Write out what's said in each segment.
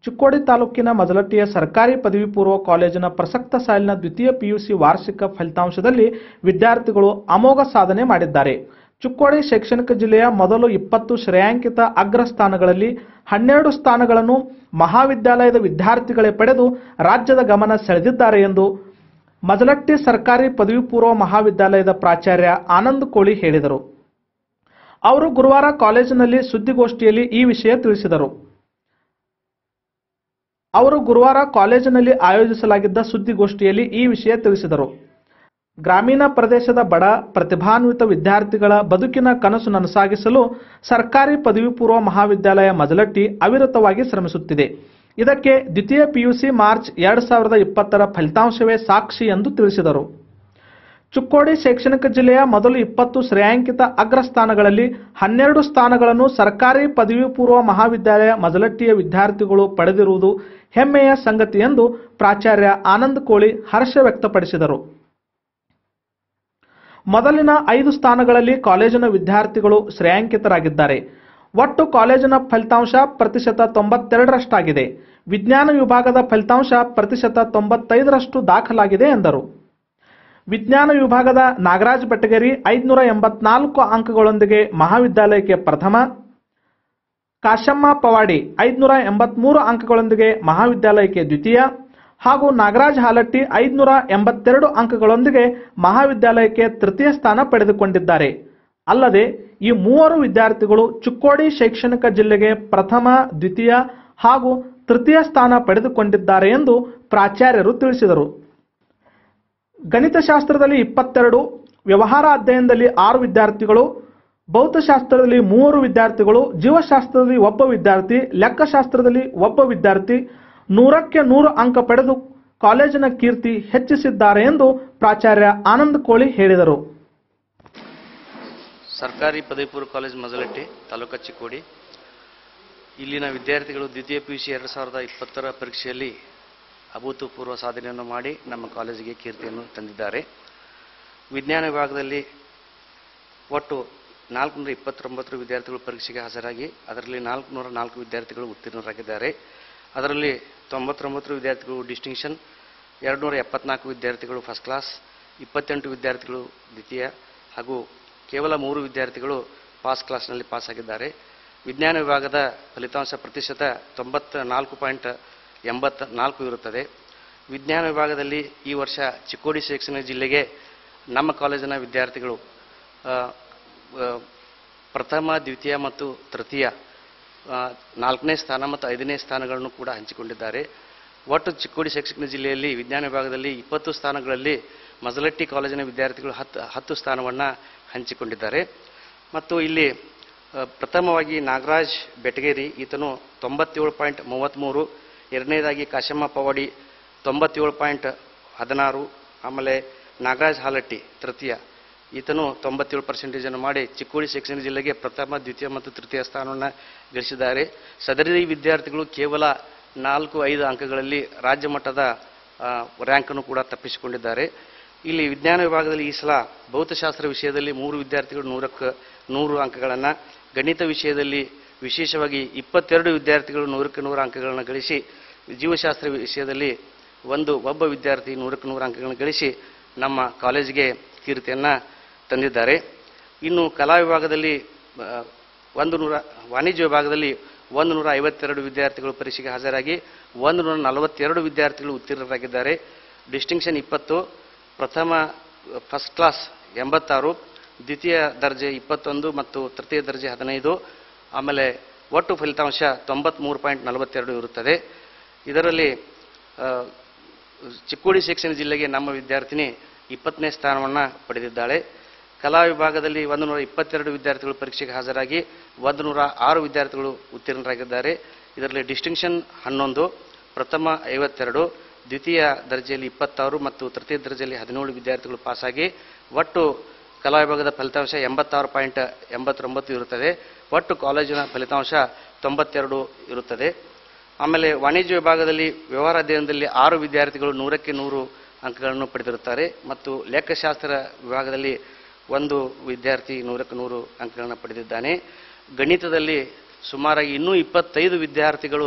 ಚಿಕ್ಕೋಡಿ ತಾಲೂಕಿನ ಮಜಲಟ್ಟಿಯ ಸರ್ಕಾರಿ ಪದವಿ ಪೂರ್ವ ಕಾಲೇಜಿನ ಪ್ರಸಕ್ತ ಸಾಲಿನ ದ್ವಿತೀಯ ಪಿಯುಸಿ ವಾರ್ಷಿಕ ಫಲಿತಾಂಶದಲ್ಲಿ ವಿದ್ಯಾರ್ಥಿಗಳು ಅಮೋಘ ಸಾಧನೆ ಮಾಡಿದ್ದಾರೆ ಚಿಕ್ಕೋಡಿ ಶೈಕ್ಷಣಿಕ ಜಿಲ್ಲೆಯ ಮೊದಲು ಇಪ್ಪತ್ತು ಶ್ರೇಯಾಂಕಿತ ಅಗ್ರ ಸ್ಥಾನಗಳಲ್ಲಿ ಹನ್ನೆರಡು ಸ್ಥಾನಗಳನ್ನು ಮಹಾವಿದ್ಯಾಲಯದ ವಿದ್ಯಾರ್ಥಿಗಳೇ ಪಡೆದು ರಾಜ್ಯದ ಗಮನ ಸೆಳೆದಿದ್ದಾರೆ ಎಂದು ಮಜಲಟ್ಟಿ ಸರ್ಕಾರಿ ಪದವಿ ಪೂರ್ವ ಮಹಾವಿದ್ಯಾಲಯದ ಪ್ರಾಚಾರ್ಯ ಆನಂದ್ ಕೋಳಿ ಹೇಳಿದರು ಅವರು ಗುರುವಾರ ಕಾಲೇಜಿನಲ್ಲಿ ಸುದ್ದಿಗೋಷ್ಠಿಯಲ್ಲಿ ಈ ವಿಷಯ ತಿಳಿಸಿದರು ಅವರು ಗುರುವಾರ ಕಾಲೇಜಿನಲ್ಲಿ ಆಯೋಜಿಸಲಾಗಿದ್ದ ಸುದ್ದಿಗೋಷ್ಠಿಯಲ್ಲಿ ಈ ವಿಷಯ ತಿಳಿಸಿದರು ಗ್ರಾಮೀಣ ಪ್ರದೇಶದ ಬಡ ಪ್ರತಿಭಾನ್ವಿತ ವಿದ್ಯಾರ್ಥಿಗಳ ಬದುಕಿನ ಕನಸು ನನಸಾಗಿಸಲು ಸರ್ಕಾರಿ ಪದವಿ ಪೂರ್ವ ಮಹಾವಿದ್ಯಾಲಯ ಮಜಲಟ್ಟಿ ಅವಿರತವಾಗಿ ಶ್ರಮಿಸುತ್ತಿದೆ ಇದಕ್ಕೆ ದ್ವಿತೀಯ ಪಿಯುಸಿ ಮಾರ್ಚ್ ಎರಡು ಸಾವಿರದ ಇಪ್ಪತ್ತರ ಫಲಿತಾಂಶವೇ ಸಾಕ್ಷಿ ಎಂದು ತಿಳಿಸಿದರು ಚಿಕ್ಕೋಡಿ ಶೈಕ್ಷಣಿಕ ಜಿಲ್ಲೆಯ ಮೊದಲು ಇಪ್ಪತ್ತು ಶ್ರೇಯಾಂಕಿತ ಅಗ್ರ ಸ್ಥಾನಗಳಲ್ಲಿ ಹನ್ನೆರಡು ಸ್ಥಾನಗಳನ್ನು ಸರ್ಕಾರಿ ಪದವಿ ಪೂರ್ವ ಮಹಾವಿದ್ಯಾಲಯ ಮಜಲಟ್ಟಿಯ ವಿದ್ಯಾರ್ಥಿಗಳು ಪಡೆದಿರುವುದು ಹೆಮ್ಮೆಯ ಸಂಗತಿ ಎಂದು ಪ್ರಾಚಾರ್ಯ ಆನಂದ್ ಕೋಳಿ ಹರ್ಷ ವ್ಯಕ್ತಪಡಿಸಿದರು ಮೊದಲಿನ ಐದು ಸ್ಥಾನಗಳಲ್ಲಿ ಕಾಲೇಜಿನ ವಿದ್ಯಾರ್ಥಿಗಳು ಶ್ರೇಯಾಂಕಿತರಾಗಿದ್ದಾರೆ ಒಟ್ಟು ಕಾಲೇಜಿನ ಫಲಿತಾಂಶ ಪ್ರತಿಶತ ತೊಂಬತ್ತೆರಡರಷ್ಟಾಗಿದೆ ವಿಜ್ಞಾನ ವಿಭಾಗದ ಫಲಿತಾಂಶ ಪ್ರತಿಶತ ತೊಂಬತ್ತೈದರಷ್ಟು ದಾಖಲಾಗಿದೆ ಎಂದರು ವಿಜ್ಞಾನ ವಿಭಾಗದ ನಾಗರಾಜ್ ಬೆಟಗೇರಿ ಐದುನೂರ ಎಂಬತ್ನಾಲ್ಕು ಅಂಕಗಳೊಂದಿಗೆ ಮಹಾವಿದ್ಯಾಲಯಕ್ಕೆ ಪ್ರಥಮ ಕಾಶಮ್ಮ ಪವಾಡಿ ಐದುನೂರ ಎಂಬತ್ಮೂರು ಅಂಕಗಳೊಂದಿಗೆ ಮಹಾವಿದ್ಯಾಲಯಕ್ಕೆ ದ್ವಿತೀಯ ಹಾಗೂ ನಾಗರಾಜ್ ಹಾಲಟ್ಟಿ ಐದುನೂರ ಎಂಬತ್ತೆರಡು ಅಂಕಗಳೊಂದಿಗೆ ಮಹಾವಿದ್ಯಾಲಯಕ್ಕೆ ತೃತೀಯ ಸ್ಥಾನ ಪಡೆದುಕೊಂಡಿದ್ದಾರೆ ಅಲ್ಲದೆ ಈ ಮೂವರು ವಿದ್ಯಾರ್ಥಿಗಳು ಚಿಕ್ಕೋಡಿ ಶೈಕ್ಷಣಿಕ ಜಿಲ್ಲೆಗೆ ಪ್ರಥಮ ದ್ವಿತೀಯ ಹಾಗೂ ತೃತೀಯ ಸ್ಥಾನ ಪಡೆದುಕೊಂಡಿದ್ದಾರೆ ಎಂದು ಪ್ರಾಚಾರ್ಯರು ತಿಳಿಸಿದರು ಗಣಿತಶಾಸ್ತ್ರದಲ್ಲಿ ಇಪ್ಪತ್ತೆರಡು ವ್ಯವಹಾರ ಅಧ್ಯಯನದಲ್ಲಿ ಆರು ವಿದ್ಯಾರ್ಥಿಗಳು ಭೌತಶಾಸ್ತ್ರದಲ್ಲಿ ಮೂವರು ವಿದ್ಯಾರ್ಥಿಗಳು ಜೀವಶಾಸ್ತ್ರದಲ್ಲಿ ಒಬ್ಬ ವಿದ್ಯಾರ್ಥಿ ಲೆಕ್ಕಶಾಸ್ತ್ರದಲ್ಲಿ ಒಬ್ಬ ವಿದ್ಯಾರ್ಥಿ ನೂರಕ್ಕೆ ನೂರು ಅಂಕ ಪಡೆದು ಕಾಲೇಜಿನ ಕೀರ್ತಿ ಹೆಚ್ಚಿಸಿದ್ದಾರೆ ಎಂದು ಪ್ರಾಚಾರ್ಯ ಆನಂದ್ ಕೋಳಿ ಹೇಳಿದರು ಸರ್ಕಾರಿ ಪದವಿ ಪೂರ್ವ ಕಾಲೇಜ್ ಮಜಲಟ್ಟಿ ತಾಲೂಕು ಚಿಕ್ಕೋಡಿ ಇಲ್ಲಿನ ವಿದ್ಯಾರ್ಥಿಗಳು ದ್ವಿತೀಯ ಪಿ ಯು ಸಿ ಎರಡು ಸಾವಿರದ ಇಪ್ಪತ್ತರ ಪರೀಕ್ಷೆಯಲ್ಲಿ ಅಭೂತಪೂರ್ವ ಸಾಧನೆಯನ್ನು ಮಾಡಿ ನಮ್ಮ ಕಾಲೇಜಿಗೆ ಕೀರ್ತಿಯನ್ನು ತಂದಿದ್ದಾರೆ ವಿಜ್ಞಾನ ವಿಭಾಗದಲ್ಲಿ ಒಟ್ಟು ನಾಲ್ಕುನೂರ ಇಪ್ಪತ್ತೊಂಬತ್ತು ವಿದ್ಯಾರ್ಥಿಗಳು ಪರೀಕ್ಷೆಗೆ ಹಾಜರಾಗಿ ಅದರಲ್ಲಿ ನಾಲ್ಕುನೂರ ನಾಲ್ಕು ವಿದ್ಯಾರ್ಥಿಗಳು ಉತ್ತೀರ್ಣರಾಗಿದ್ದಾರೆ ಅದರಲ್ಲಿ ತೊಂಬತ್ತೊಂಬತ್ತು ವಿದ್ಯಾರ್ಥಿಗಳು ಡಿಸ್ಟಿಂಕ್ಷನ್ ಎರಡುನೂರ ಎಪ್ಪತ್ನಾಲ್ಕು ವಿದ್ಯಾರ್ಥಿಗಳು ಫಸ್ಟ್ ಕ್ಲಾಸ್ ಇಪ್ಪತ್ತೆಂಟು ವಿದ್ಯಾರ್ಥಿಗಳು ದ್ವಿತೀಯ ಹಾಗೂ ಕೇವಲ ಮೂರು ವಿದ್ಯಾರ್ಥಿಗಳು ಪಾಸ್ ಕ್ಲಾಸ್ನಲ್ಲಿ ಪಾಸ್ ಆಗಿದ್ದಾರೆ ವಿಜ್ಞಾನ ವಿಭಾಗದ ಫಲಿತಾಂಶ ಪ್ರತಿಶತ ತೊಂಬತ್ತ ನಾಲ್ಕು ಪಾಯಿಂಟ್ ಎಂಬತ್ತ ನಾಲ್ಕು ಇರುತ್ತದೆ ವಿಜ್ಞಾನ ವಿಭಾಗದಲ್ಲಿ ಈ ವರ್ಷ ಚಿಕ್ಕೋಡಿ ಶೈಕ್ಷಣಿಕ ಜಿಲ್ಲೆಗೆ ನಮ್ಮ ಕಾಲೇಜಿನ ವಿದ್ಯಾರ್ಥಿಗಳು ಆ, ಆ, ಪ್ರಥಮ ದ್ವಿತೀಯ ಮತ್ತು ತೃತೀಯ ಆ, ನಾಲ್ಕನೇ ಸ್ಥಾನ ಮತ್ತು ಐದನೇ ಸ್ಥಾನಗಳನ್ನು ಕೂಡ ಹಂಚಿಕೊಂಡಿದ್ದಾರೆ ಒಟ್ಟು ಚಿಕ್ಕೋಡಿ ಶೈಕ್ಷಣಿಕ ಜಿಲ್ಲೆಯಲ್ಲಿ ವಿಜ್ಞಾನ ವಿಭಾಗದಲ್ಲಿ ಇಪ್ಪತ್ತು ಸ್ಥಾನಗಳಲ್ಲಿ ಮಜಲಟ್ಟಿ ಕಾಲೇಜಿನ ವಿದ್ಯಾರ್ಥಿಗಳು ಹತ್ತು ಹತ್ತು ಸ್ಥಾನವನ್ನು ಹಂಚಿಕೊಂಡಿದ್ದಾರೆ ಮತ್ತು ಇಲ್ಲಿ ಆ, ಪ್ರಥಮವಾಗಿ ನಾಗರಾಜ್ ಬೆಟಗೇರಿ ಈತನು ತೊಂಬತ್ತೇಳು ಪಾಯಿಂಟ್ ಮೂವತ್ತ್ಮೂರು ಎರಡನೇದಾಗಿ ಕಾಶಮ್ಮ ಪವಾಡಿ ತೊಂಬತ್ತೇಳು ಪಾಯಿಂಟ್ ಹದಿನಾರು ಆಮೇಲೆ ನಾಗರಾಜ್ ಹಾಲಟ್ಟಿ ತೃತೀಯ ಈತನು ತೊಂಬತ್ತೇಳು ಪರ್ಸೆಂಟೇಜನ್ನು ಮಾಡಿ ಚಿಕ್ಕೋಡಿ ಶೈಕ್ಷಣಿಕ ಜಿಲ್ಲೆಗೆ ಪ್ರಥಮ ದ್ವಿತೀಯ ಮತ್ತು ತೃತೀಯ ಸ್ಥಾನವನ್ನು ಗಳಿಸಿದ್ದಾರೆ ಸದರಿ ವಿದ್ಯಾರ್ಥಿಗಳು ಕೇವಲ ನಾಲ್ಕು ಐದು ಅಂಕಗಳಲ್ಲಿ ರಾಜ್ಯ ಮಟ್ಟದ ಆ, ರ್ಯಾಂಕನ್ನು ಕೂಡ ತಪ್ಪಿಸಿಕೊಂಡಿದ್ದಾರೆ ಇಲ್ಲಿ ವಿಜ್ಞಾನ ವಿಭಾಗದಲ್ಲಿ ಈ ಸಲ ಭೌತಶಾಸ್ತ್ರ ವಿಷಯದಲ್ಲಿ ಮೂರು ವಿದ್ಯಾರ್ಥಿಗಳು ನೂರಕ್ಕೆ ನೂರು ಅಂಕಗಳನ್ನು ಗಣಿತ ವಿಷಯದಲ್ಲಿ ವಿಶೇಷವಾಗಿ ಇಪ್ಪತ್ತೆರಡು ವಿದ್ಯಾರ್ಥಿಗಳು ನೂರಕ್ಕೆ ನೂರು ಅಂಕಗಳನ್ನು ಗಳಿಸಿ ಜೀವಶಾಸ್ತ್ರ ವಿಷಯದಲ್ಲಿ ಒಂದು ಒಬ್ಬ ವಿದ್ಯಾರ್ಥಿ ನೂರಕ್ಕೆ ನೂರು ಅಂಕಗಳನ್ನು ಗಳಿಸಿ ನಮ್ಮ ಕಾಲೇಜಿಗೆ ಕೀರ್ತಿಯನ್ನು ತಂದಿದ್ದಾರೆ ಇನ್ನು ಕಲಾ ವಿಭಾಗದಲ್ಲಿ ಆ, ಒಂದು ನೂರ ವಾಣಿಜ್ಯ ವಿಭಾಗದಲ್ಲಿ ಒಂದು ನೂರ ಐವತ್ತೆರಡು ವಿದ್ಯಾರ್ಥಿಗಳು ಪರೀಕ್ಷೆಗೆ ಹಾಜರಾಗಿ ಒಂದು ನೂರ ನಲವತ್ತೆರಡು ವಿದ್ಯಾರ್ಥಿಗಳು ಉತ್ತೀರ್ಣರಾಗಿದ್ದಾರೆ ಡಿಸ್ಟಿಂಕ್ಷನ್ ಇಪ್ಪತ್ತು ಪ್ರಥಮ ಫಸ್ಟ್ ಕ್ಲಾಸ್ ಎಂಬತ್ತಾರು ದ್ವಿತೀಯ ದರ್ಜೆ ಇಪ್ಪತ್ತೊಂದು ಮತ್ತು ತೃತೀಯ ದರ್ಜೆ ಹದಿನೈದು ಆಮೇಲೆ ಒಟ್ಟು ಫಲಿತಾಂಶ ತೊಂಬತ್ತ್ಮೂರು ಪಾಯಿಂಟ್ ನಲವತ್ತೆರಡು ಇರುತ್ತದೆ ಇದರಲ್ಲಿ ಆ, ಚಿಕ್ಕೋಡಿ ಶಿಕ್ಷಣ ಜಿಲ್ಲೆಗೆ ನಮ್ಮ ವಿದ್ಯಾರ್ಥಿನಿ ಇಪ್ಪತ್ತನೇ ಸ್ಥಾನವನ್ನು ಪಡೆದಿದ್ದಾಳೆ ಕಲಾ ವಿಭಾಗದಲ್ಲಿ ಒಂದು ನೂರ ಇಪ್ಪತ್ತೆರಡು ವಿದ್ಯಾರ್ಥಿಗಳು ಪರೀಕ್ಷೆಗೆ ಹಾಜರಾಗಿ ಒಂದು ನೂರ ಆರು ವಿದ್ಯಾರ್ಥಿಗಳು ಉತ್ತೀರ್ಣರಾಗಿದ್ದಾರೆ ಇದರಲ್ಲಿ ಡಿಸ್ಟಿಂಕ್ಷನ್ ಹನ್ನೊಂದು ಪ್ರಥಮ ಐವತ್ತೆರಡು ದ್ವಿತೀಯ ದರ್ಜೆಯಲ್ಲಿ ಇಪ್ಪತ್ತಾರು ಮತ್ತು ತೃತೀಯ ದರ್ಜೆಯಲ್ಲಿ ಹದಿನೇಳು ವಿದ್ಯಾರ್ಥಿಗಳು ಪಾಸಾಗಿ ಒಟ್ಟು ಕಲಾ ವಿಭಾಗದ ಫಲಿತಾಂಶ ಎಂಬತ್ತಾರು ಪಾಯಿಂಟ್ ಎಂಬತ್ತೊಂಬತ್ತು ಇರುತ್ತದೆ ಒಟ್ಟು ಕಾಲೇಜಿನ ಫಲಿತಾಂಶ ತೊಂಬತ್ತೆರಡು ಇರುತ್ತದೆ ಆಮೇಲೆ ವಾಣಿಜ್ಯ ವಿಭಾಗದಲ್ಲಿ ವ್ಯವಹಾರ ಅಧ್ಯಯನದಲ್ಲಿ ಆರು ವಿದ್ಯಾರ್ಥಿಗಳು ನೂರಕ್ಕೆ ನೂರು ಅಂಕಗಳನ್ನು ಪಡೆದಿರುತ್ತಾರೆ ಮತ್ತು ಲೆಕ್ಕಶಾಸ್ತ್ರ ವಿಭಾಗದಲ್ಲಿ ಒಂದು ವಿದ್ಯಾರ್ಥಿ ನೂರಕ್ಕೆ ನೂರು ಅಂಕಗಳನ್ನು ಪಡೆದಿದ್ದಾನೆ ಗಣಿತದಲ್ಲಿ ಸುಮಾರಾಗಿ ಇನ್ನೂ ಇಪ್ಪತ್ತೈದು ವಿದ್ಯಾರ್ಥಿಗಳು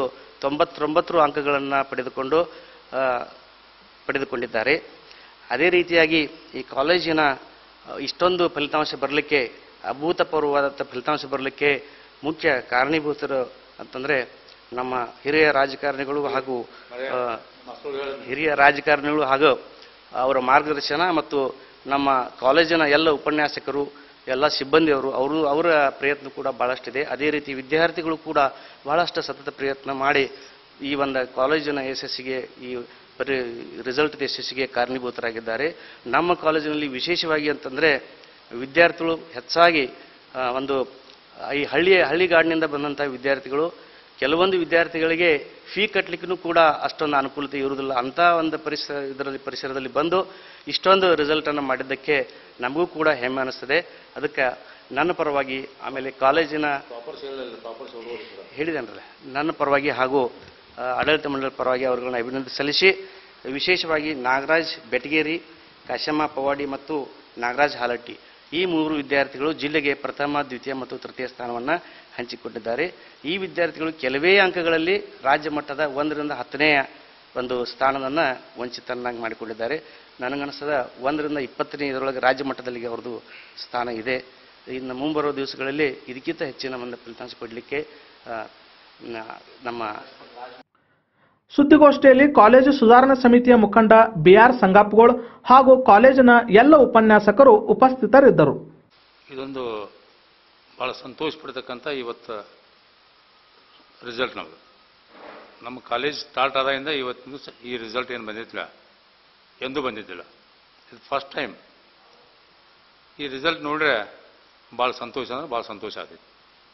ತೊಂಬತ್ತೊಂಬತ್ತು ಅಂಕಗಳನ್ನು ಪಡೆದುಕೊಂಡು ಆ, ಪಡೆದುಕೊಂಡಿದ್ದಾರೆ ಅದೇ ರೀತಿಯಾಗಿ ಈ ಕಾಲೇಜಿನ ಆ, ಇಷ್ಟೊಂದು ಫಲಿತಾಂಶ ಬರಲಿಕ್ಕೆ ಅಭೂತಪೂರ್ವವಾದಂಥ ಫಲಿತಾಂಶ ಬರಲಿಕ್ಕೆ ಮುಖ್ಯ ಕಾರಣೀಭೂತರು ಅಂತಂದರೆ ನಮ್ಮ ಹಿರಿಯ ರಾಜಕಾರಣಿಗಳು ಹಾಗೂ ಆ, ಹಿರಿಯ ರಾಜಕಾರಣಿಗಳು ಹಾಗೂ ಅವರ ಮಾರ್ಗದರ್ಶನ ಮತ್ತು ನಮ್ಮ ಕಾಲೇಜಿನ ಎಲ್ಲ ಉಪನ್ಯಾಸಕರು ಎಲ್ಲ ಸಿಬ್ಬಂದಿಯವರು ಅವರು ಅವರ ಪ್ರಯತ್ನ ಕೂಡ ಭಾಳಷ್ಟಿದೆ ಅದೇ ರೀತಿ ವಿದ್ಯಾರ್ಥಿಗಳು ಕೂಡ ಬಹಳಷ್ಟು ಸತತ ಪ್ರಯತ್ನ ಮಾಡಿ ಈ ಒಂದು ಕಾಲೇಜಿನ ಯಶಸ್ಸಿಗೆ ಈ ಪರಿ ರಿಸಲ್ಟ್ ಯಶಸ್ಸಿಗೆ ಕಾರಣೀಭೂತರಾಗಿದ್ದಾರೆ ನಮ್ಮ ಕಾಲೇಜಿನಲ್ಲಿ ವಿಶೇಷವಾಗಿ ಅಂತಂದರೆ ವಿದ್ಯಾರ್ಥಿಗಳು ಹೆಚ್ಚಾಗಿ ಆ, ಒಂದು ಈ ಹಳ್ಳಿಯ ಹಳ್ಳಿಗಾಡಿನಿಂದ ಬಂದಂಥ ವಿದ್ಯಾರ್ಥಿಗಳು ಕೆಲವೊಂದು ವಿದ್ಯಾರ್ಥಿಗಳಿಗೆ ಫೀ ಕಟ್ಟಲಿಕ್ಕೂ ಕೂಡ ಅಷ್ಟೊಂದು ಅನುಕೂಲತೆ ಇರುವುದಿಲ್ಲ ಅಂಥ ಒಂದು ಪರಿಸರ ಇದರಲ್ಲಿ ಪರಿಸರದಲ್ಲಿ ಬಂದು ಇಷ್ಟೊಂದು ರಿಸಲ್ಟನ್ನು ಮಾಡಿದ್ದಕ್ಕೆ ನಮಗೂ ಕೂಡ ಹೆಮ್ಮೆ ಅನಿಸ್ತದೆ ಅದಕ್ಕೆ ನನ್ನ ಪರವಾಗಿ ಆಮೇಲೆ ಕಾಲೇಜಿನ ಹೇಳಿದೆನಲ್ಲ ನನ್ನ ಪರವಾಗಿ ಹಾಗೂ ಆ, ಆಡಳಿತ ಮಂಡಳಿ ಪರವಾಗಿ ಅವರುಗಳನ್ನ ಅಭಿನಂದನೆ ಸಲ್ಲಿಸಿ ವಿಶೇಷವಾಗಿ ನಾಗರಾಜ್ ಬೆಟಗೇರಿ ಕಾಶಮ್ಮ ಪವಾಡಿ ಮತ್ತು ನಾಗರಾಜ್ ಹಾಲಟ್ಟಿ ಈ ಮೂರು ವಿದ್ಯಾರ್ಥಿಗಳು ಜಿಲ್ಲೆಗೆ ಪ್ರಥಮ ದ್ವಿತೀಯ ಮತ್ತು ತೃತೀಯ ಸ್ಥಾನವನ್ನು ಹಂಚಿಕೊಂಡಿದ್ದಾರೆ ಈ ವಿದ್ಯಾರ್ಥಿಗಳು ಕೆಲವೇ ಅಂಕಗಳಲ್ಲಿ ರಾಜ್ಯ ಮಟ್ಟದ ಒಂದರಿಂದ ಹತ್ತನೆಯ ಒಂದು ಸ್ಥಾನವನ್ನು ವಂಚಿತನಾಗಿ ಮಾಡಿಕೊಂಡಿದ್ದಾರೆ ನನಗನ್ನಿಸ್ತದ ಒಂದರಿಂದ ಇಪ್ಪತ್ತನೇ ಇದರೊಳಗೆ ರಾಜ್ಯ ಮಟ್ಟದಲ್ಲಿ ಅವ್ರದ್ದು ಸ್ಥಾನ ಇದೆ ಇನ್ನು ಮುಂಬರುವ ದಿವಸಗಳಲ್ಲಿ ಇದಕ್ಕಿಂತ ಹೆಚ್ಚಿನ ಒಂದು ಫಲಿತಾಂಶ ಕೊಡಲಿಕ್ಕೆ ಆ, ನ- ನಮ್ಮ ಸುದ್ದಿಗೋಷ್ಠಿಯಲ್ಲಿ ಕಾಲೇಜು ಸುಧಾರಣಾ ಸಮಿತಿಯ ಮುಖಂಡ ಬಿಆರ್ ಸಂಗಾಪ್ಗೋಳ್ ಹಾಗೂ ಕಾಲೇಜಿನ ಎಲ್ಲ ಉಪನ್ಯಾಸಕರು ಉಪಸ್ಥಿತರಿದ್ದರು ಇದೊಂದು ಭಾಳ ಸಂತೋಷ ಪಡ್ತಕ್ಕಂಥ ಇವತ್ತು ರಿಸಲ್ಟ್ ನಮ್ಮದು ನಮ್ಮ ಕಾಲೇಜ್ ಸ್ಟಾರ್ಟ್ ಆದಾಗಿಂದ ಇವತ್ತಿನ ದಿವಸ ಈ ರಿಸಲ್ಟ್ ಏನು ಬಂದಿದ್ದಿಲ್ಲ ಎಂದೂ ಬಂದಿದ್ದಿಲ್ಲ ಇದು ಫಸ್ಟ್ ಟೈಮ್ ಈ ರಿಸಲ್ಟ್ ನೋಡ್ರೆ ಭಾಳ ಸಂತೋಷ ಅಂದ್ರೆ ಭಾಳ ಸಂತೋಷ ಆಗ್ತೈತಿ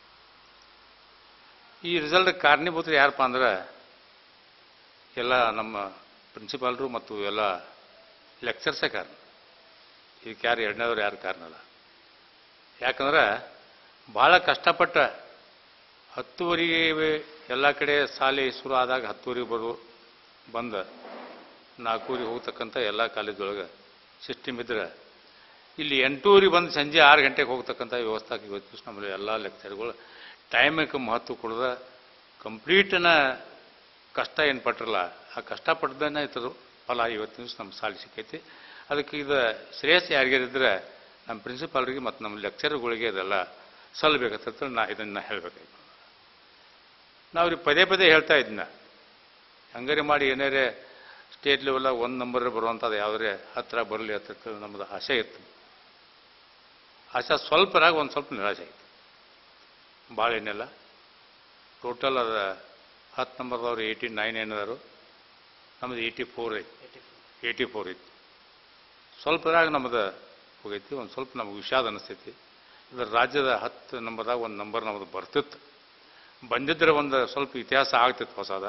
ಈ ರಿಸಲ್ಟ್ ಕಾರಣೀಭೂತರು ಯಾರಪ್ಪ ಅಂದ್ರೆ ಎಲ್ಲ ನಮ್ಮ ಪ್ರಿನ್ಸಿಪಾಲ್ರು ಮತ್ತು ಎಲ್ಲ ಲೆಕ್ಚರ್ಸೇ ಕಾರಣ ಇದಕ್ಕೆ ಯಾರು ಎರಡನೇದವ್ರು ಯಾರು ಕಾರಣ ಅಲ್ಲ ಯಾಕಂದ್ರೆ ಭಾಳ ಕಷ್ಟಪಟ್ಟ ಹತ್ತುವರೆಗೆ ಎಲ್ಲ ಕಡೆ ಶಾಲೆ ಶುರು ಆದಾಗ ಹತ್ತುವರೆಗೆ ಬರು ಬಂದ ನಾಲ್ಕೂವರೆಗೆ ಹೋಗ್ತಕ್ಕಂಥ ಎಲ್ಲ ಕಾಲೇಜೊಳಗೆ ಸಿಸ್ಟಮ್ ಇದ್ರೆ ಇಲ್ಲಿ ಎಂಟೂವರೆಗೆ ಬಂದು ಸಂಜೆ ಆರು ಗಂಟೆಗೆ ಹೋಗ್ತಕ್ಕಂಥ ವ್ಯವಸ್ಥೆ ಇವತ್ತು ನಮ್ಮಲ್ಲಿ ಎಲ್ಲ ಲೆಕ್ಚರ್ಗಳು ಟೈಮಿಗೆ ಮಹತ್ವ ಕೊಡದ ಕಂಪ್ಲೀಟನ ಕಷ್ಟ ಏನು ಪಟ್ಟಿರಲ್ಲ ಆ ಕಷ್ಟಪಟ್ಟದನ್ನ ಇತರ ಫಲ ಇವತ್ತಿನ ದಿವಸ ನಮ್ಮ ಸಾಲಿ ಸಿಕ್ಕೈತಿ ಅದಕ್ಕೆ ಇದು ಶ್ರೇಯಸ್ ಯಾರಿಗಾರಿದ್ರೆ ನಮ್ಮ ಪ್ರಿನ್ಸಿಪಾಲ್ರಿಗೆ ಮತ್ತು ನಮ್ಮ ಲೆಕ್ಚರ್ಗಳಿಗೆ ಇದೆಲ್ಲ ಸಲ್ಲಬೇಕಂತ ನಾ ಇದನ್ನು ಹೇಳಬೇಕಾಯ್ತು ನಾವು ಅವ್ರಿಗೆ ಪದೇ ಪದೇ ಹೇಳ್ತಾ ಇದ್ನ ಹಂಗಾರೆ ಮಾಡಿ ಏನಾರೇ ಸ್ಟೇಟ್ ಲೆವೆಲಾಗ ಒಂದು ನಂಬರ್ ಬರುವಂಥದ್ದು ಯಾವುದೇ ಹತ್ತಿರ ಬರಲಿ ಅಂತ ನಮ್ಮದು ಆಸೆ ಇತ್ತು ಆಸೆ ಸ್ವಲ್ಪರಾಗ ಒಂದು ಸ್ವಲ್ಪ ನಿರಾಶೆ ಆಯಿತು ಭಾಳ ಏನಿಲ್ಲ ಟೋಟಲ್ ಅದ ಹತ್ತು ನಂಬರ್ದವ್ರು ಏಯ್ಟಿ ನೈನ್ ಏನಿದಾರು ನಮ್ಮದು ಏಯ್ಟಿ ಫೋರ್ ಐತಿ ಏಯ್ಟಿ ಫೋರ್ ಐತಿ ಸ್ವಲ್ಪದಾಗ ನಮ್ಮದು ಹೋಗೈತಿ ಒಂದು ಸ್ವಲ್ಪ ನಮಗೆ ವಿಷಾದ ಅನಿಸ್ತೈತಿ ಇದರ ರಾಜ್ಯದ ಹತ್ತು ನಂಬರ್ದಾಗ ಒಂದು ನಂಬರ್ ನಮ್ಮದು ಬರ್ತಿತ್ತು ಬಂದಿದ್ರೆ ಒಂದು ಸ್ವಲ್ಪ ಇತಿಹಾಸ ಆಗ್ತಿತ್ತು ಹೊಸದ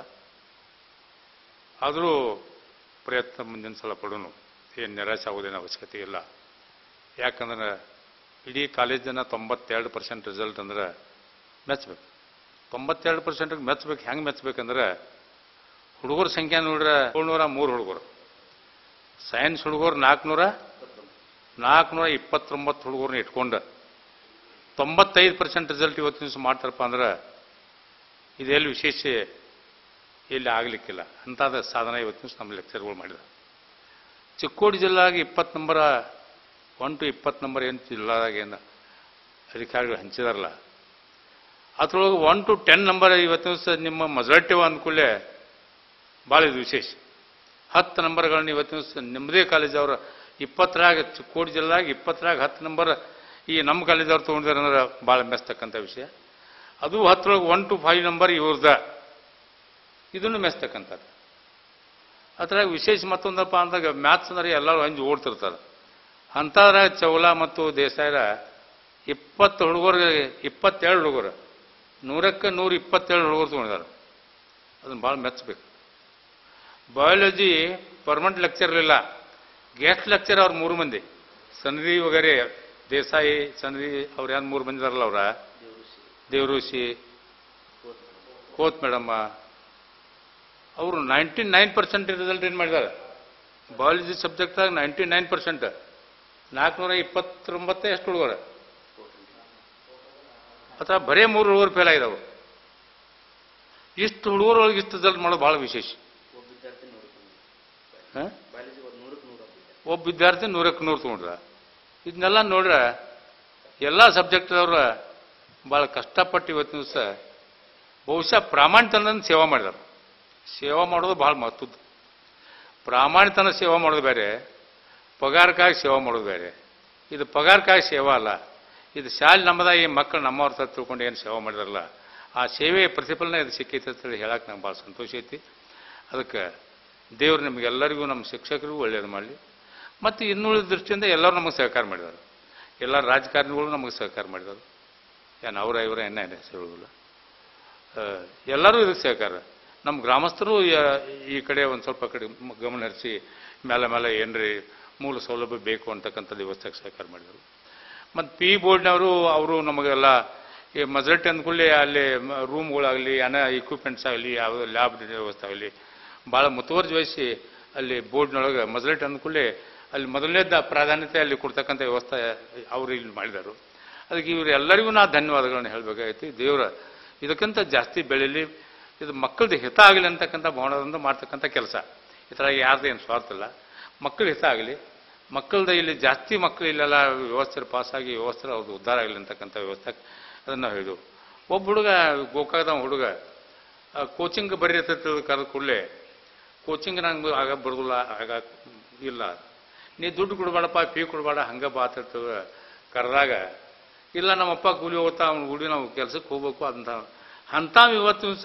ಆದರೂ ಪ್ರಯತ್ನ ಮುಂದಿನ ಸಲ ಪಡೋನು ಏನು ನಿರಾಶೆ ಆಗೋದೇನು ಅವಶ್ಯಕತೆ ಇಲ್ಲ ಯಾಕಂದ್ರೆ ಇಡೀ ಕಾಲೇಜಿನ ತೊಂಬತ್ತೆರಡು ಪರ್ಸೆಂಟ್ ರಿಸಲ್ಟ್ ಅಂದ್ರೆ ಮೆಚ್ಚಬೇಕು ತೊಂಬತ್ತೆರಡು ಪರ್ಸೆಂಟಿಗೆ ಮೆಚ್ಚಬೇಕು ಹೆಂಗೆ ಮೆಚ್ಚಬೇಕಂದ್ರೆ ಹುಡುಗರ ಸಂಖ್ಯೆ ನೋಡ್ರೆ ಏಳ್ನೂರ ಮೂರು ಹುಡುಗರು ಸೈನ್ಸ್ ಹುಡುಗರು ನಾಲ್ಕುನೂರ ನಾಲ್ಕುನೂರ ಇಪ್ಪತ್ತೊಂಬತ್ತು ಹುಡುಗರನ್ನ ಇಟ್ಕೊಂಡು ತೊಂಬತ್ತೈದು ಪರ್ಸೆಂಟ್ ರಿಸಲ್ಟ್ ಇವತ್ತಿನ ದಿವಸ ಮಾಡ್ತಾರಪ್ಪ ಅಂದ್ರೆ ಇದೆಲ್ಲಿ ವಿಶೇಷ ಇಲ್ಲಿ ಆಗಲಿಕ್ಕಿಲ್ಲ ಅಂಥದ್ದು ಸಾಧನೆ ಇವತ್ತಿನ ದಿವಸ ನಮ್ಮ ಲೆಕ್ಚರ್ಗಳು ಮಾಡಿದ ಚಿಕ್ಕೋಡಿ ಜಿಲ್ಲಾಗೆ ಇಪ್ಪತ್ತು ನಂಬರ ಒನ್ ಟು ಇಪ್ಪತ್ತು ನಂಬರ್ ಏನು ಜಿಲ್ಲಾದಾಗ ಏನು ಅಧಿಕಾರಿಗಳು ಹಂಚಿದಾರಲ್ಲ ಅದ್ರೊಳಗೆ ಒನ್ ಟು ಟೆನ್ ನಂಬರ್ ಇವತ್ತಿನ ದಿವಸ ನಿಮ್ಮ ಮಜಾರಿಟಿವ್ ಅಂದ್ಕೂಡಲೇ ಭಾಳ ಇದು ವಿಶೇಷ ಹತ್ತು ನಂಬರ್ಗಳನ್ನ ಇವತ್ತಿನ ದಿವಸ ನಿಮ್ಮದೇ ಕಾಲೇಜ್ ಅವರ ಇಪ್ಪತ್ತರಾಗ ಚಿಕ್ಕೋಡಿ ಜಿಲ್ಲಾಗ ಇಪ್ಪತ್ತರಾಗ ಹತ್ತು ನಂಬರ್ ಈ ನಮ್ಮ ಕಾಲೇಜವ್ರು ತೊಗೊಂಡಿದ್ದಾರೆ ಅಂದ್ರೆ ಭಾಳ ಮೆಸ್ತಕ್ಕಂಥ ವಿಷಯ ಅದು ಹತ್ತರೊಳಗೆ ಒನ್ ಟು ಫೈವ್ ನಂಬರ್ ಇವ್ರದ ಇದನ್ನು ಮೆಸ್ತಕ್ಕಂಥದ್ದು ಅದ್ರಾಗ ವಿಶೇಷ ಮತ್ತೊಂದಪ್ಪ ಅಂದಾಗ ಮ್ಯಾಥ್ಸ್ ಅಂದ್ರೆ ಎಲ್ಲರೂ ಹಂಜಿ ಓಡ್ತಿರ್ತಾರೆ ಅಂಥದ್ರಾಗ ಚೌಲ ಮತ್ತು ದೇಸಾಯರ ಇಪ್ಪತ್ತು ಹುಡುಗರಿಗೆ ಇಪ್ಪತ್ತೆರಡು ಹುಡುಗರು ನೂರಕ್ಕೆ ನೂರ ಇಪ್ಪತ್ತೇಳು ಹುಡುಗರು ತೊಗೊಂಡಿದ್ದಾರೆ ಅದನ್ನು ಭಾಳ ಮೆಚ್ಚಬೇಕು ಬಯಾಲಜಿ ಪರ್ಮನೆಂಟ್ ಲೆಕ್ಚರ್ ಇರಲಿಲ್ಲ ಗೆಸ್ಟ್ ಲೆಕ್ಚರ್ ಅವ್ರು ಮೂರು ಮಂದಿ ಸನ್ರಿ ವಗೇರೆ ದೇಸಾಯಿ ಸನ್ರಿ ಅವ್ರು ಏನು ಮೂರು ಮಂದಿ ಇದಾರಲ್ಲ ಅವ್ರ ದೇವಋಷಿ ಕೋತ್ ಮೇಡಮ್ಮ ಅವರು ನೈಂಟಿ ನೈನ್ ಪರ್ಸೆಂಟ್ ರಿಸಲ್ಟ್ ಏನು ಮಾಡಿದ್ದಾರೆ ಬಯಾಲಜಿ ಸಬ್ಜೆಕ್ಟಾಗ ನೈಂಟಿ ನೈನ್ ಪರ್ಸೆಂಟ್ ನಾಲ್ಕುನೂರ ಇಪ್ಪತ್ತೊಂಬತ್ತೇ ಎಷ್ಟು ಹುಡುಗರು ಅಥವಾ ಬರೇ ಮೂರು ಹುಡುಗರು ಫೇಲ್ ಆಗಿದಾವೆ ಇಷ್ಟು ಹುಡುಗರೊಳಗೆ ಇಷ್ಟು ರಿಸಲ್ಟ್ ಮಾಡೋದು ಭಾಳ ವಿಶೇಷ ಹಾ? ಒಬ್ಬ ವಿದ್ಯಾರ್ಥಿ ನೂರಕ್ಕೆ ನೂರು ತೊಗೊಂಡ್ರ ಇದನ್ನೆಲ್ಲ ನೋಡ್ರೆ ಎಲ್ಲ ಸಬ್ಜೆಕ್ಟ್ದವ್ರ ಭಾಳ ಕಷ್ಟಪಟ್ಟು ಇವತ್ತಿನ ದಿವಸ ಬಹುಶಃ ಪ್ರಾಮಾಣಿತನ ಸೇವಾ ಮಾಡಿದಾರೆ ಸೇವಾ ಮಾಡೋದು ಭಾಳ ಮಹತ್ವದ್ದು ಪ್ರಾಮಾಣಿತನ ಸೇವಾ ಮಾಡೋದು ಬೇರೆ ಪಗಾರಕ್ಕಾಗಿ ಸೇವಾ ಮಾಡೋದು ಬೇರೆ ಇದು ಪಗಾರಕ್ಕಾಗಿ ಸೇವಾ ಅಲ್ಲ ಇದು ಶಾಲೆ ನಮ್ಮದ ಈ ಮಕ್ಕಳು ನಮ್ಮವ್ರ ತರ ತಿಳ್ಕೊಂಡು ಏನು ಸೇವಾ ಮಾಡಿದಾರಲ್ಲ ಆ ಸೇವೆಯ ಪ್ರತಿಫಲನ ಇದು ಸಿಕ್ಕೈತೆ ಅಂತೇಳಿ ಹೇಳಕ್ಕೆ ನಂಗೆ ಭಾಳ ಸಂತೋಷ ಐತಿ ಅದಕ್ಕೆ ದೇವರು ನಮಗೆಲ್ಲರಿಗೂ ನಮ್ಮ ಶಿಕ್ಷಕರಿಗೂ ಒಳ್ಳೇದು ಮಾಡಲಿ ಮತ್ತು ಇನ್ನುಳಿದ ದೃಷ್ಟಿಯಿಂದ ಎಲ್ಲರೂ ನಮಗೆ ಸಹಕಾರ ಮಾಡಿದ್ದಾರೆ ಎಲ್ಲ ರಾಜಕಾರಣಿಗಳು ನಮಗೆ ಸಹಕಾರ ಮಾಡಿದ್ದಾರೆ ಏನು ಅವರ ಇವರ ಎನ್ನ ಏನೇ ಹೇಳೋದಿಲ್ಲ ಆ, ಎಲ್ಲರೂ ಇದಕ್ಕೆ ಸಹಕಾರ ನಮ್ಮ ಗ್ರಾಮಸ್ಥರು ಯ- ಈ ಕಡೆ ಒಂದು ಸ್ವಲ್ಪ ಕಡೆ ಮ- ಗಮನ ಹರಿಸಿ ಮೇಲೆ ಮೇಲೆ ಏನ್ರಿ ಮೂಲ ಸೌಲಭ್ಯ ಬೇಕು ಅಂತಕ್ಕಂಥ ವ್ಯವಸ್ಥೆಗೆ ಸಹಕಾರ ಮಾಡಿದರು ಮತ್ತು ಪಿ ಬೋರ್ಡ್ನವರು ಅವರು ನಮಗೆಲ್ಲ ಈ ಮಜಲಿಟಿ ಅಂದ್ಕೊಳ್ಳಿ ಅಲ್ಲಿ ಮ- ರೂಮ್ಗಳಾಗಲಿ ಅನ ಇಕ್ವಿಪ್ಮೆಂಟ್ಸ್ ಆಗಲಿ ಯಾವ ಲ್ಯಾಬ್ ವ್ಯವಸ್ಥೆ ಆಗಲಿ ಭಾಳ ಮುತುವರ್ಜಿ ವಹಿಸಿ ಅಲ್ಲಿ ಬೋರ್ಡ್ನೊಳಗೆ ಮಜಲಿಟಿ ಅಂದ್ಕೊಳ್ಳಿ ಅಲ್ಲಿ ಮೊದಲನೇದ ಪ್ರಾಧಾನ್ಯತೆ ಅಲ್ಲಿ ಕೊಡ್ತಕ್ಕಂಥ ವ್ಯವಸ್ಥೆ ಅವರು ಇಲ್ಲಿ ಮಾಡಿದರು ಅದಕ್ಕೆ ಇವರೆಲ್ಲರಿಗೂ ನಾ ಧನ್ಯವಾದಗಳನ್ನು ಹೇಳಬೇಕಾಗೈತಿ ದೇವರ ಇದಕ್ಕಿಂತ ಜಾಸ್ತಿ ಬೆಳೀಲಿ ಇದು ಮಕ್ಕಳದ್ದು ಹಿತ ಆಗಲಿ ಅಂತಕ್ಕಂಥ ಭಾವನದಿಂದ ಮಾಡ್ತಕ್ಕಂಥ ಕೆಲಸ ಈ ಥರ ಯಾರ್ದು ಏನು ಸ್ವಾರ್ಥ ಇಲ್ಲ ಮಕ್ಕಳ ಹಿತ ಆಗಲಿ ಮಕ್ಕಳದ ಇಲ್ಲಿ ಜಾಸ್ತಿ ಮಕ್ಕಳು ಇಲ್ಲೆಲ್ಲ ವ್ಯವಸ್ಥೆ ಪಾಸಾಗಿ ವ್ಯವಸ್ಥೆ ಅವ್ರದ್ದು ಉದ್ಧಾರ ಆಗಲಿ ಅಂತಕ್ಕಂಥ ವ್ಯವಸ್ಥೆ ಅದನ್ನು ನಾವು ಹೇಳಿದೆವು ಒಬ್ಬ ಹುಡುಗ ಗೋಕಾಕದ ಹುಡುಗ ಕೋಚಿಂಗ್ ಬರ್ರಿ ಅಂತ ಕರೆದ ಕೂಡಲೇ ಕೋಚಿಂಗ್ ನಂಗೆ ಆಗ ಬರೋದಿಲ್ಲ ಆಗ ಇಲ್ಲ ನೀ ದುಡ್ಡು ಕೊಡಬೇಡಪ್ಪ ಫೀ ಕೊಡಬೇಡ ಹಂಗೆ ಬಾ ಅಂತ ಕರೆದಾಗ ಇಲ್ಲ ನಮ್ಮಪ್ಪ ಕೂಲಿ ಹೋಗ್ತಾ ಅವ್ನು ಕೂಲಿ ನಾವು ಕೆಲ್ಸಕ್ಕೆ ಹೋಗ್ಬೇಕು ಅಂತ ಅಂಥ ಇವತ್ತು ದಿವಸ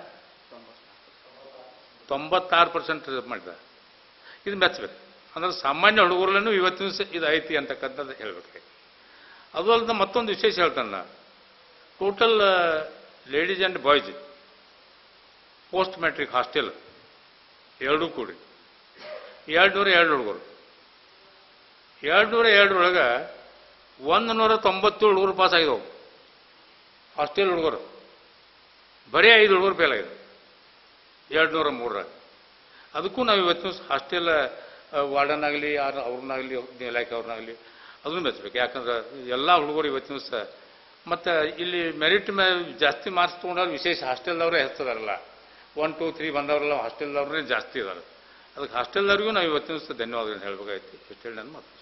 ತೊಂಬತ್ತಾರು ಪರ್ಸೆಂಟ್ ಮಾಡಿದ ಇದು ಮೆಚ್ಚಬೇಕು ಅಂದ್ರೆ ಸಾಮಾನ್ಯ ಹುಡುಗರಲ್ಲೂ ಇವತ್ತಿನ ದಿವಸ ಇದು ಐತಿ ಅಂತಕ್ಕಂಥದ್ದು ಹೇಳ್ಬೇಕು ಅದು ಅಲ್ಲದೆ ಮತ್ತೊಂದು ವಿಶೇಷ ಹೇಳ್ತಾನೆ ನಾ total ladies and boys post matric hostel ಎರಡೂ ಕೂಡಿ ಎರಡು ನೂರ ಎರಡು ಹುಡುಗರು ಎರಡು ನೂರ ಎರಡರೊಳಗೆ ಒಂದು ನೂರ ತೊಂಬತ್ತೇಳು ಹುಡುಗರು ಪಾಸ್ ಆಗಿದವು ಹಾಸ್ಟೆಲ್ ಹುಡುಗರು ಬರೀ ಐದು ಹುಡುಗರು ಫೇಲ್ ಆಗಿದೆ ಎರಡು ನೂರ ಮೂರರಾಗ ಅದಕ್ಕೂ ನಾವು ಇವತ್ತು ಹಾಸ್ಟೆಲ್ ವಾರ್ಡನ್ ಆಗಲಿ ಯಾರು ಅವ್ರನ್ನಾಗಲಿ ಇಲಾಖೆ ಅವ್ರನ್ನಾಗಲಿ ಅದನ್ನು ಮೆಚ್ಚಬೇಕು ಯಾಕಂದ್ರೆ ಎಲ್ಲ ಹುಡುಗರು ಇವತ್ತಿನ ದಿವಸ ಮತ್ತು ಇಲ್ಲಿ ಮೆರಿಟ್ ಮೇ ಜಾಸ್ತಿ ಮಾರ್ಕ್ಸ್ ತೊಗೊಂಡವ್ರು ವಿಶೇಷ ಹಾಸ್ಟೆಲ್ದವರೇ ಹೆಚ್ಚಿದಾರಲ್ಲ ಒನ್ ಟೂ ತ್ರೀ ಬಂದವರೆಲ್ಲ ಹಾಸ್ಟೆಲ್ದವ್ರನ್ನೇ ಜಾಸ್ತಿ ಇದ್ದಾರೆ ಅದಕ್ಕೆ ಹಾಸ್ಟೆಲ್ದವ್ರಿಗೂ ನಾವು ಇವತ್ತಿನ ದಿವಸ ಧನ್ಯವಾದಗಳನ್ನು ಹೇಳ್ಬೇಕಾಯ್ತು ಇಷ್ಟು ಹೇಳಿ ನನ್ನ ಮಾತು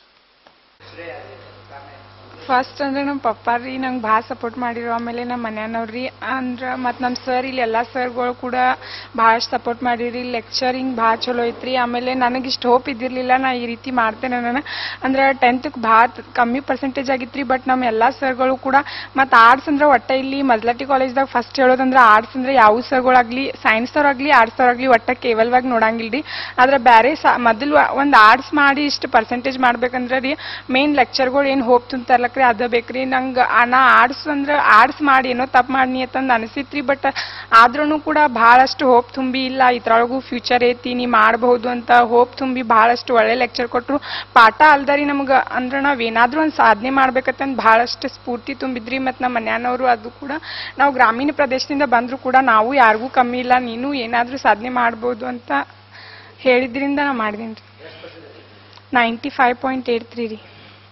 ಫಸ್ಟ್ ಅಂದ್ರೆ ನಮ್ಮ ಪಪ್ಪ ರೀ ನಂಗೆ ಭಾಳ ಸಪೋರ್ಟ್ ಮಾಡಿರು ಆಮೇಲೆ ನಮ್ಮ ಮನ್ಯಾನವ್ರಿ ಅಂದ್ರೆ ಮತ್ತು ನಮ್ಮ ಸರ್ ಇಲ್ಲಿ ಎಲ್ಲ ಸರ್ಗಳು ಕೂಡ ಭಾಳಷ್ಟು ಸಪೋರ್ಟ್ ಮಾಡಿರಿ ಲೆಕ್ಚರಿಂಗ್ ಭಾಳ ಚಲೋ ಐತ್ರಿ ಆಮೇಲೆ ನನಗೆ ಇಷ್ಟು ಹೋಪ್ ಇದ್ದಿರಲಿಲ್ಲ ನಾ ಈ ರೀತಿ ಮಾಡ್ತೇನೆ ನಾನು ಅಂದ್ರೆ ಟೆಂತ್ಗೆ ಭಾಳ ಕಮ್ಮಿ ಪರ್ಸೆಂಟೇಜ್ ಆಗಿತ್ತು ರೀ ಬಟ್ ನಮ್ಮ ಎಲ್ಲ ಸರ್ಗಳು ಕೂಡ ಮತ್ತು ಆರ್ಟ್ಸ್ ಅಂದ್ರೆ ಒಟ್ಟ ಇಲ್ಲಿ ಮಜ್ಲಟ್ಟಿ ಕಾಲೇಜ್ದಾಗ ಫಸ್ಟ್ ಹೇಳೋದಂದ್ರೆ ಆರ್ಟ್ಸ್ ಅಂದ್ರೆ ಯಾವ ಸರ್ಗಳಾಗ್ಲಿ ಸೈನ್ಸ್ ಅವ್ರಾಗ್ಲಿ ಆರ್ಟ್ಸ್ ಅವ್ರಾಗ್ಲಿ ಒಟ್ಟ ಕೇವಲವಾಗಿ ನೋಡಂಗಿಲ್ಲ ರೀ ಆದ್ರೆ ಬೇರೆ ಸಾ ಮೊದಲು ಒಂದು ಆರ್ಟ್ಸ್ ಮಾಡಿ ಇಷ್ಟು ಪರ್ಸೆಂಟೇಜ್ ಮಾಡ್ಬೇಕಂದ್ರೆ ರೀ ಮೇನ್ ಲೆಕ್ಚರ್ಗಳು ಏನು ಹೋಪ್ ತುಂಬ್ತಾರಲಕ್ರಿ ಅದ ಬೇಕ್ರಿ ನಂಗೆ ನಾ ಆರ್ಟ್ಸ್ ಅಂದ್ರೆ ಆರ್ಟ್ಸ್ ಮಾಡಿ ಏನೋ ತಪ್ಪು ಮಾಡ್ನಿ ಅಂತಂದು ಅನಿಸಿತ್ರಿ ಬಟ್ ಆದ್ರೂ ಕೂಡ ಭಾಳಷ್ಟು ಹೋಪ್ ತುಂಬಿ ಇಲ್ಲ ಇದ್ರೊಳಗೂ ಫ್ಯೂಚರ್ ಐತಿ ನೀ ಮಾಡಬಹುದು ಅಂತ ಹೋಪ್ ತುಂಬಿ ಭಾಳಷ್ಟು ಒಳ್ಳೆ ಲೆಕ್ಚರ್ ಕೊಟ್ಟರು ಪಾಠ ಅಲ್ದರಿ ನಮ್ಗೆ ಅಂದ್ರೆ ನಾವು ಏನಾದರೂ ಒಂದು ಸಾಧನೆ ಮಾಡ್ಬೇಕಂತಂದು ಭಾಳಷ್ಟು ಸ್ಫೂರ್ತಿ ತುಂಬಿದ್ರಿ ಮತ್ತು ನಮ್ಮ ಮನ್ಯಾನವರು ಅದು ಕೂಡ ನಾವು ಗ್ರಾಮೀಣ ಪ್ರದೇಶದಿಂದ ಬಂದರೂ ಕೂಡ ನಾವು ಯಾರಿಗೂ ಕಮ್ಮಿ ಇಲ್ಲ ನೀನು ಏನಾದರೂ ಸಾಧನೆ ಮಾಡ್ಬೋದು ಅಂತ ಹೇಳಿದ್ರಿಂದ ನಾ ಮಾಡಿದೀನಿ ರೀ ninety five point eight three ರೀ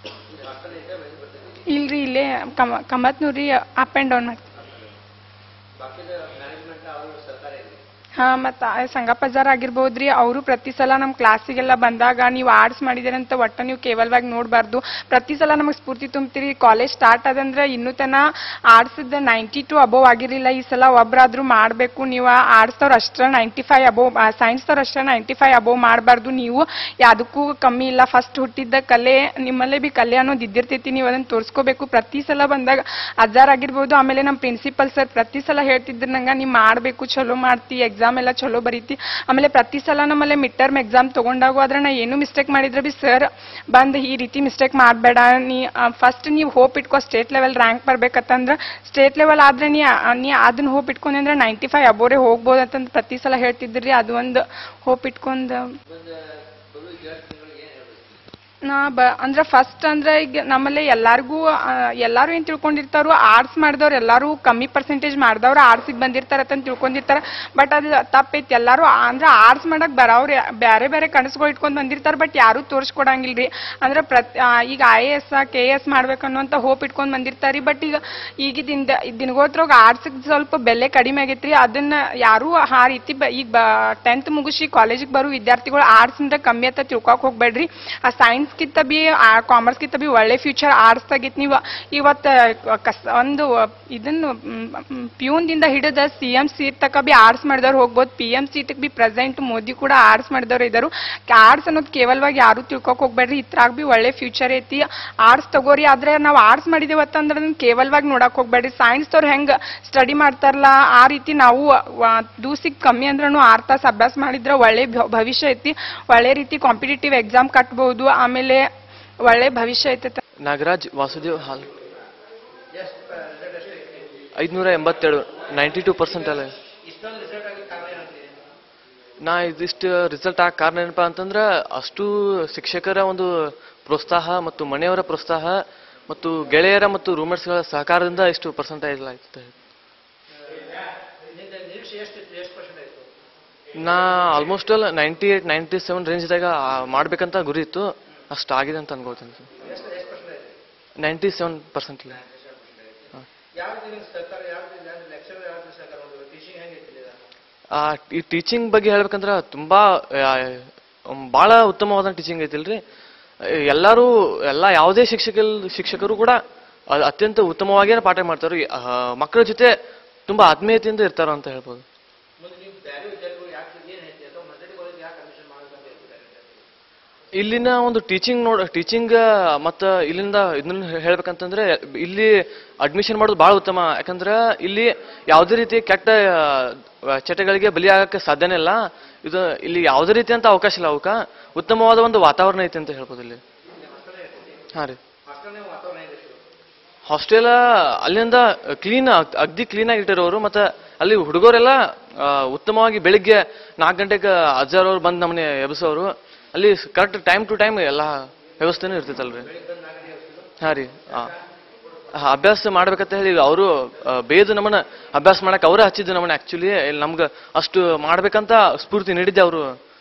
ಇಲ್ರಿ ಇಲ್ಲೇ ಕಮ ಕಮತ್ನೂರ್ ರೀ ಅಪ್ ಆ್ಯಂಡ್ ಡೌನ್ ಮಾಡ್ತೀವಿ ಹಾ ಮತ್ತ ಸಂಗಪ್ಪಜಾರ್ ಆಗಿರ್ಬೋದ್ರಿ ಅವರು ಪ್ರತಿ ಸಲ ನಮ್ಮ ಕ್ಲಾಸಿಗೆಲ್ಲ ಬಂದಾಗ ನೀವು ಆರ್ಟ್ಸ್ ಮಾಡಿದಿರಂತ ಒಟ್ಟ ನೀವು ಕೇವಲವಾಗಿ ನೋಡಬಾರ್ದು ಪ್ರತಿ ಸಲ ನಮಗೆ ಸ್ಫೂರ್ತಿ ತುಂಬ್ತೀರಿ ಕಾಲೇಜ್ ಸ್ಟಾರ್ಟ್ ಆದಂದ್ರೆ ಇನ್ನೂ ತನ ಆರ್ಟ್ಸ್ ನೈಂಟಿ ಟು ಅಬೋವ್ ಆಗಿರಲಿಲ್ಲ ಈ ಸಲ ಒಬ್ರಾದ್ರೂ ಮಾಡಬೇಕು ನೀವು ಆರ್ಟ್ಸ್ದವ್ರು ಅಷ್ಟರ ನೈಂಟಿ ಫೈವ್ ಅಬೋವ್ ಸೈನ್ಸ್ದವ್ರು ಅಷ್ಟರ ನೈಂಟಿ ಫೈವ್ ಅಬೋವ್ ಮಾಡಬಾರ್ದು ನೀವು ಯಾವುದಕ್ಕೂ ಕಮ್ಮಿ ಇಲ್ಲ ಫಸ್ಟ್ ಹುಟ್ಟಿದ್ದ ಕಲೆ ನಿಮ್ಮಲ್ಲೇ ಬಿ ಕಲೆ ಅನ್ನೋದು ಇದ್ದಿರ್ತೈತಿ ನೀವು ಅದನ್ನ ತೋರಿಸ್ಕೋಬೇಕು ಪ್ರತಿ ಸಲ ಬಂದಾಗ ಅಜ್ಜಾರ್ ಆಗಿರ್ಬೋದು ಆಮೇಲೆ ನಮ್ಮ ಪ್ರಿನ್ಸಿಪಲ್ ಸರ್ ಪ್ರತಿ ಸಲ ಹೇಳ್ತಿದ್ರು ನಂಗೆ ನೀವು ಮಾಡಬೇಕು ಚಲೋ ಮಾಡ್ತಿ ಎಕ್ಸಾಮ್ ಎಲ್ಲ ಚಲೋ ಬರೀತಿ ಆಮೇಲೆ ಪ್ರತಿ ಸಲ ನಮ್ಮಲ್ಲೇ ಮಿಡ್ ಟರ್ಮ್ ಎಕ್ಸಾಮ್ ತಗೊಂಡಾಗ ಆದ್ರೆ ನಾ ಏನು ಮಿಸ್ಟೇಕ್ ಮಾಡಿದ್ರೆ ಬಿ ಸರ್ ಬಂದು ಈ ರೀತಿ ಮಿಸ್ಟೇಕ್ ಮಾಡಬೇಡ ನೀ ಫಸ್ಟ್ ನೀವು ಹೋಪ್ ಇಟ್ಕೋ ಸ್ಟೇಟ್ ಲೆವೆಲ್ ರ್ಯಾಂಕ್ ಬರ್ಬೇಕಂತಂದ್ರೆ ಸ್ಟೇಟ್ ಲೆವೆಲ್ ಆದ್ರೆ ನೀ ನೀ ಅದನ್ನ ಹೋಪ್ ಇಟ್ಕೊಂಡೆ ಅಂದ್ರೆ ನೈಂಟಿ ಫೈವ್ ಅಬೋರೆ ಹೋಗ್ಬೋದು ಅಂತಂದು ಪ್ರತಿ ಸಲ ಹೇಳ್ತಿದ್ರಿ ಅದು ಒಂದು ಹೋಪ್ ಇಟ್ಕೊಂಡು ನಾ ಬ ಅಂದ್ರೆ ಫಸ್ಟ್ ಅಂದ್ರೆ ಈಗ ನಮ್ಮಲ್ಲಿ ಎಲ್ಲಾರ್ಗೂ ಆ, ಎಲ್ಲಾರು ಏನ್ ತಿಳ್ಕೊಂಡಿರ್ತಾರೋ ಆರ್ಟ್ಸ್ ಮಾಡಿದವ್ರು ಎಲ್ಲಾರು ಕಮ್ಮಿ ಪರ್ಸೆಂಟೇಜ್ ಮಾಡಿದವ್ರು ಆರ್ಟ್ಸಿಗೆ ಬಂದಿರ್ತಾರ ಅಂತ ತಿಳ್ಕೊಂಡಿರ್ತಾರ ಬಟ್ ಅದು ತಪ್ಪೈತಿ ಎಲ್ಲಾರು ಅಂದ್ರೆ ಆರ್ಟ್ಸ್ ಮಾಡಕ್ ಬರೋರು ಬೇರೆ ಬೇರೆ ಕನಸುಗಳು ಇಟ್ಕೊಂಡ್ ಬಂದಿರ್ತಾರ ಬಟ್ ಯಾರು ತೋರಿಸ್ಕೊಡಂಗಿಲ್ರಿ ಅಂದ್ರೆ ಪ್ರತಿ ಆ, ಈಗ I A S K S ಮಾಡ್ಬೇಕನ್ನುವಂತ ಹೋಪ್ ಇಟ್ಕೊಂಡ್ ಬಂದಿರ್ತಾರಿ ಬಟ್ ಈಗ ಈಗ ದಿನ ದಿನಗೋತ್ರog ಆರ್ಟ್ಸ್ ಸ್ವಲ್ಪ ಬೆಲೆ ಕಡಿಮೆ ಆಗೈತ್ರಿ ಅದನ್ನ ಯಾರು ಆ ರೀತಿ ಬ- ಈಗ ಟೆಂತ್ ಮುಗಿಸಿ ಕಾಲೇಜಿಗೆ ಬರೋ ವಿದ್ಯಾರ್ಥಿಗಳು ಆರ್ಟ್ಸ್ ಅಂದ್ರೆ ಕಮ್ಮಿ ಅಂತ ತಿಳ್ಕೊಕ್ ಹೋಗ್ಬೇಡ್ರಿ ಆ ಸೈನ್ಸ್ ಕಿಂತ ಬಿ ಕಾಮರ್ಸ್ ಕಿಂತ ಬಿ ಒಳ್ಳೆ ಫ್ಯೂಚರ್ ಆರ್ಟ್ಸ್ ತೆಗಿತ್ ನೀವು ಇವತ್ತ ಕಸ್ ಒಂದು ಇದನ್ನು ಪ್ಯೂನ್ ದಿಂದ ಹಿಡಿದ ಸಿ ಎಂ ಸೀಟ್ ತಕ ಬಿ ಆರ್ಟ್ಸ್ ಮಾಡಿದವ್ರು ಹೋಗ್ಬೋದು ಪಿ ಎಂ ಸೀಟ್ ಬಿ ಪ್ರೆಸೆಂಟ್ ಮೋದಿ ಕೂಡ ಆರ್ಟ್ಸ್ ಮಾಡಿದವ್ರು ಇದಾರು ಆರ್ಟ್ಸ್ ಅನ್ನೋದು ಕೇವಲವಾಗಿ ಯಾರು ತಿಳ್ಕೊಕ್ ಹೋಗ್ಬೇಡ್ರಿ ಇತ್ರಾಗ ಬಿ ಒಳ್ಳೆ ಫ್ಯೂಚರ್ ಐತಿ ಆರ್ಟ್ಸ್ ತಗೋರಿ ಆದ್ರೆ ನಾವು ಆರ್ಟ್ಸ್ ಮಾಡಿದೇವತ್ತಂದ್ರೆ ಅದನ್ನ ಕೇವಲವಾಗಿ ನೋಡಕ್ ಹೋಗ್ಬೇಡ್ರಿ ಸೈನ್ಸ್ ತವ್ರು ಹೆಂಗ್ ಸ್ಟಡಿ ಮಾಡ್ತಾರಲ್ಲ ಆ ರೀತಿ ನಾವು ದೂಸಿಗ್ ಕಮ್ಮಿ ಅಂದ್ರೂ ಆರ್ ತಾಸು ಅಭ್ಯಾಸ ಮಾಡಿದ್ರೆ ಒಳ್ಳೆ ಭ- ಭವಿಷ್ಯ ಐತಿ ಒಳ್ಳೆ ರೀತಿ ಕಾಂಪಿಟೇಟಿವ್ ಎಕ್ಸಾಮ್ ಕಟ್ಬಹುದು ಆಮೇಲೆ ಒಳ್ಳೆ ಭವಿಷ್ಯ ಐತೆ ನಾಗರಾಜ್ ವಾಸುದೇವ್ ಹಾಲ್ ಐದ್ನೂರ ಎಂಬತ್ತೆರಡು ನೈಂಟಿ ಟೂ ಪರ್ಸೆಂಟ್ ಅಲ್ಲ ನಾ ಇದಿಷ್ಟು ರಿಸಲ್ಟ್ ಆಗ ಕಾರಣ ಏನಪ್ಪ ಅಂತಂದ್ರೆ ಅಷ್ಟು ಶಿಕ್ಷಕರ ಒಂದು ಪ್ರೋತ್ಸಾಹ ಮತ್ತು ಮನೆಯವರ ಪ್ರೋತ್ಸಾಹ ಮತ್ತು ಗೆಳೆಯರ ಮತ್ತು ರೂಮೇಟ್ಸ್ಗಳ ಸಹಕಾರದಿಂದ ಇಷ್ಟು ಪರ್ಸೆಂಟೇಜ್ ಆಯ್ತು ನಾ almost all ninety eight ninety seven ರೇಂಜ್ದಾಗ ಮಾಡ್ಬೇಕಂತ ಗುರಿ ಇತ್ತು ಅಷ್ಟು ಆಗಿದೆ ಅಂತ ಅನ್ಕೋತೀನಿ ನೈಂಟಿ ಸೆವೆನ್ ಪರ್ಸೆಂಟ್ ಆ, ಈ ಟೀಚಿಂಗ್ ಬಗ್ಗೆ ಹೇಳ್ಬೇಕಂದ್ರ ತುಂಬಾ ಆ, ಉಮ್, ಬಹಳ ಉತ್ತಮವಾದ ಟೀಚಿಂಗ್ ಐತಿಲ್ರಿ ಎಲ್ಲರೂ ಎಲ್ಲ ಯಾವುದೇ ಶಿಕ್ಷಕ ಶಿಕ್ಷಕರು ಕೂಡ ಅ- ಅತ್ಯಂತ ಉತ್ತಮವಾಗಿಯೇ ಪಾಠ ಮಾಡ್ತಾರೆ ಮಕ್ಕಳ ಜೊತೆ ತುಂಬಾ ಆತ್ಮೀಯತೆಯಿಂದ ಇರ್ತಾರ ಅಂತ ಹೇಳ್ಬೋದು ಇಲ್ಲಿನ ಒಂದು ಟೀಚಿಂಗ್ ನೋಡ್ ಟೀಚಿಂಗ್ ಮತ್ತು ಇಲ್ಲಿಂದ ಇದನ್ನ ಹೇಳ್ಬೇಕಂತಂದ್ರೆ ಇಲ್ಲಿ ಅಡ್ಮಿಷನ್ ಮಾಡೋದು ಬಹಳ ಉತ್ತಮ ಯಾಕಂದ್ರೆ ಇಲ್ಲಿ ಯಾವುದೇ ರೀತಿ ಕೆಟ್ಟ ಆ, ಚಟಗಳಿಗೆ ಬಲಿಯಾಗಕ್ಕೆ ಸಾಧ್ಯನೇ ಇಲ್ಲ ಇದು ಇಲ್ಲಿ ಯಾವುದೇ ರೀತಿ ಅಂತ ಅವಕಾಶ ಇಲ್ಲ ಅವಕ್ಕ ಉತ್ತಮವಾದ ಒಂದು ವಾತಾವರಣ ಐತಿ ಅಂತ ಹೇಳ್ಬೋದು ಇಲ್ಲಿ ಹಾ ರೀ ಹಾಸ್ಟೆಲ್ ಅಲ್ಲಿಂದ ಕ್ಲೀನ್ ಅಗ್ದಿ ಕ್ಲೀನ್ ಆಗಿ ಇಟ್ಟಿರೋರು ಮತ್ತೆ ಅಲ್ಲಿ ಹುಡುಗರೆಲ್ಲ ಆ, ಉತ್ತಮವಾಗಿ ಬೆಳಿಗ್ಗೆ ನಾಲ್ಕು ಗಂಟೆಗೆ ಅಜ್ಜಾರ್ ಅವ್ರು ಬಂದು ನಮ್ಮನೆ ಎಬ್ಸೋರು ಅಲ್ಲಿ ಕರೆಕ್ಟ್ ಟೈಮ್ ಟು ಟೈಮ್ ಎಲ್ಲ ವ್ಯವಸ್ಥೆನೂ ಇರ್ತೈತಲ್ರಿ ಹಾ ರೀ ಆ. ಆ, ಅಭ್ಯಾಸ ಮಾಡ್ಬೇಕಂತ ಹೇಳಿ ಅವರು ಬೇದು ನಮ್ಮನ್ನ ಅಭ್ಯಾಸ ಮಾಡಕ್ ಅವರೇ ಹಚ್ಚಿದ್ದು ನಮ್ಮನ್ನ ಆಕ್ಚುಲಿ ನಮ್ಗೆ ಅಷ್ಟು ಮಾಡ್ಬೇಕಂತ ಸ್ಫೂರ್ತಿ ನೀಡಿದ್ದೆ ಅವರು